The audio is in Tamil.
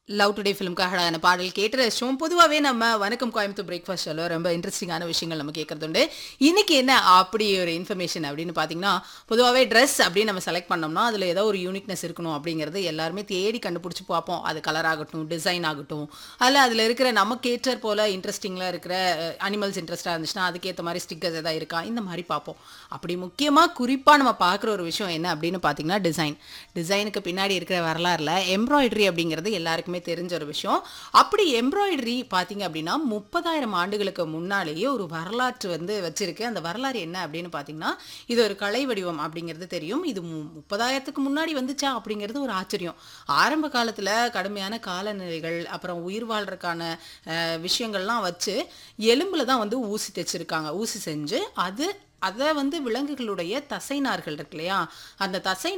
லவ் டுடே ஃபிலிம்காக பாடல் கேட்டு ரசிச்சோம் பொதுவாகவே நம்ம வணக்கம் கோயம்புத்தூர் பிரேக்ஃபாஸ்ட் சொல்ல ரொம்ப இன்ட்ரெஸ்டிங்கான விஷயங்கள் நம்ம கேட்கறதுண்டு இன்னைக்கு என்ன அப்படி ஒரு இன்ஃபர்மேஷன் அப்படின்னு பார்த்தீங்கன்னா பொதுவாகவே ட்ரெஸ் அப்படின்னு நம்ம செலக்ட் பண்ணோம்னா அதில் ஏதோ ஒரு யூனிக்னஸ் இருக்கணும் அப்படிங்கிறது எல்லாருமே தேடி கண்டுபிடிச்சி பார்ப்போம் அது கலர் ஆகட்டும் டிசைன் ஆகட்டும் அதில் அதில் இருக்கிற நமக்கு ஏற்ற போல இன்ட்ரெஸ்டிங்கில் இருக்கிற அனிமல்ஸ் இன்ட்ரெஸ்டாக இருந்துச்சுன்னா அதுக்கேற்ற மாதிரி ஸ்டிக்கர்ஸ் எதாவது இருக்கா இந்த மாதிரி பார்ப்போம் அப்படி முக்கியமாக குறிப்பாக நம்ம பார்க்குற ஒரு விஷயம் என்ன அப்படின்னு பார்த்தீங்கன்னா டிசைன் டிசைனுக்கு பின்னாடி இருக்கிற வரலாறுல எம்ப்ராய்டரி அப்படிங்கிறது எல்லாருக்குமே தெரிஞ்ச ஒரு விஷயம் அப்படி எம்ப்ராய்டரி பார்த்தீங்க அப்படின்னா முப்பதாயிரம் ஆண்டுகளுக்கு முன்னாலேயே ஒரு வரலாற்று வந்து வச்சிருக்கு அந்த வரலாறு என்ன அப்படின்னு பார்த்தீங்கன்னா இது ஒரு கலை வடிவம் அப்படிங்கிறது தெரியும் இது மு- முப்பதாயிரத்துக்கு முன்னாடி வந்துச்சா அப்படிங்கிறது ஒரு ஆச்சரியம் ஆரம்ப காலத்தில் கடுமையான காலநிலைகள் அப்புறம் உயிர் வாழ்றதுக்கான அஹ், விஷயங்கள்லாம் வச்சு எலும்புல தான் வந்து ஊசி தைச்சிருக்காங்க ஊசி செஞ்சு அது அதை வந்து விலங்குகளுடைய தசை நார்கள் இருக்கு இல்லையா அந்த தசை